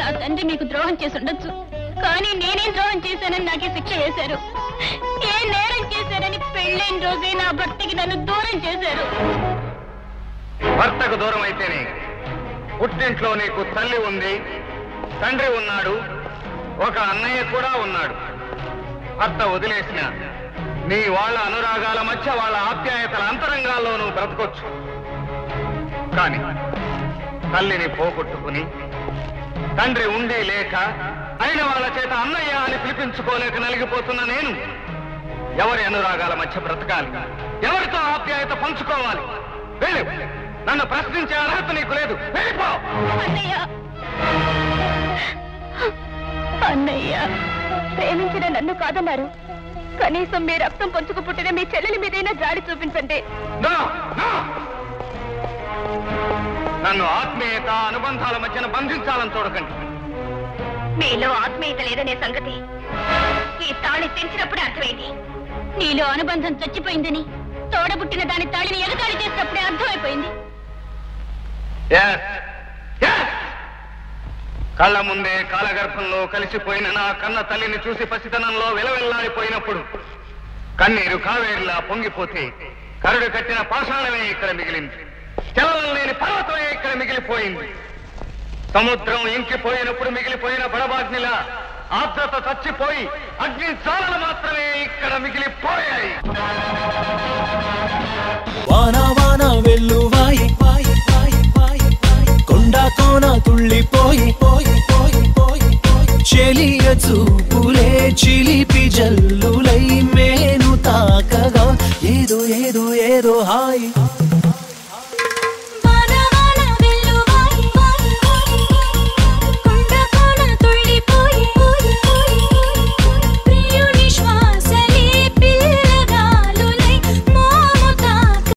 తండ్రి మీకు ద్రోహం చేసి ఉండొచ్చు కానీ నేనేం ద్రోహం చేశానని నాకే శిక్ష వేశారు ఏ నేరం చేశారని పెళ్ళైన రోజే నా భర్తకి నన్ను దూరం చేశారు భర్తకు దూరం అయితేనే పుట్టింట్లో నీకు తల్లి ఉంది తండ్రి ఉన్నాడు ఒక అన్నయ్య కూడా ఉన్నాడు భర్త వదిలేసిన నీ వాళ్ళ అనురాగాల మధ్య వాళ్ళ ఆప్యాయతల అంతరంగాల్లో నువ్వు బ్రతకొచ్చు కానీ తల్లిని పోగొట్టుకుని తండ్రి ఉండి లేక అయిన వాళ్ళ చేత అన్నయ్య అని పిలిపించుకోలేక నలిగిపోతున్న నేను ఎవరి అనురాగాల మధ్య బ్రతకాలి ఎవరితో ఆప్యాయత పంచుకోవాలి వెళ్ళు నన్ను ప్రశ్నించే అర్హత నీకు లేదు వెళ్ళిపో అన్నయ్య అన్నయ్య ప్రేమించిన నన్ను కాదన్నారు కనీసం మీ రక్తం పంచుకు పుట్టిన మీ చెల్లెలి మీదైనా జాడి చూపించండి No, no. నన్ను ఆత్మీయత అనుబంధాల మధ్యన బంధించాలని చూడకండి మీలో ఆత్మీయత లేదనే సంగతి ఈ తాళి తెంచినప్పుడే అర్థమైంది నీలో అనుబంధం చచ్చిపోయిందని తోడబుట్టిన దాని తాళిని ఎగతాళి చేసినప్పుడే అర్థమైపోయింది Yes, yes. కళ్ళ ముందే కాలగర్భంలో కలిసిపోయిన నా కన్న తల్లిని చూసి పసితనంలో విలవిల్లాడిపోయినప్పుడు కన్నీరు కావేరిలా పొంగిపోతే కరుడు కట్టిన పాషాణమే ఇక్కడ మిగిలింది చలనం లేని పర్వతమే ఇక్కడ మిగిలిపోయింది సముద్రం ఇంకిపోయినప్పుడు మిగిలిపోయిన బడబాగ్నిలా ఆర్ద్రత చచ్చిపోయి అగ్ని జ్వాలలు మాత్రమే ఇక్కడ మిగిలిపోయాయి వాన వాన వెల్లువాయి కొండ కోన